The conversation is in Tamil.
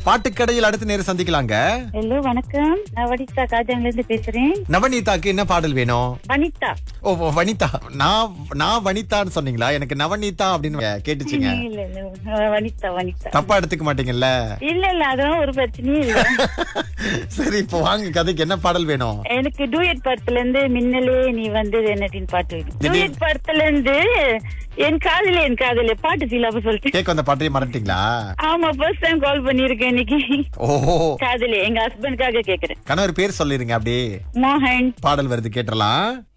பாட்டுக்கடையில் அடுத்த நேரம் சந்திக்கலாங்க ஹலோ வணக்கம் நான் வனிதா காஜாங்ல இருந்து பேசுறேன் நவநீதாக்கு என்ன பாடல் வேணும் வனிதா ஓ ஓ, வனிதா நான் நான் வனிதான்னு சொன்னீங்களா எனக்கு நவநீதா அப்படின்னு கேட்டுச்சுங்க இல்ல இல்ல அஹ், வனிதா வனிதா தப்பா எடுத்துக்க மாட்டீங்கல்ல இல்ல இல்ல அதெல்லாம் ஒரு பிரச்சனையும் இல்ல சரி இப்போ வாங்க கதைக்கு என்ன பாடல் வேணும் எனக்கு டூயட் படத்துல இருந்து மின்னலே நீ வந்தது என்னடின்னு பாட்டு வேணும் டூயட் படத்துல இருந்து என் காதல என் காதல பாட்டு சீலாப சொல்லிட்டு கேட்க வந்த பாட்டையும் மறந்துட்டீங்களா ஆமா ஃபர்ஸ்ட் டைம் கால் பண்ணிருக்கேன் இன்னைக்கு ஓஹோ காதலே எங்க ஹஸ்பண்டுக்காக கேக்குறேன் கணவர் பேர் சொல்லிருங்க அப்படியே மோகன் பாடல் வருது கேட்டலாம்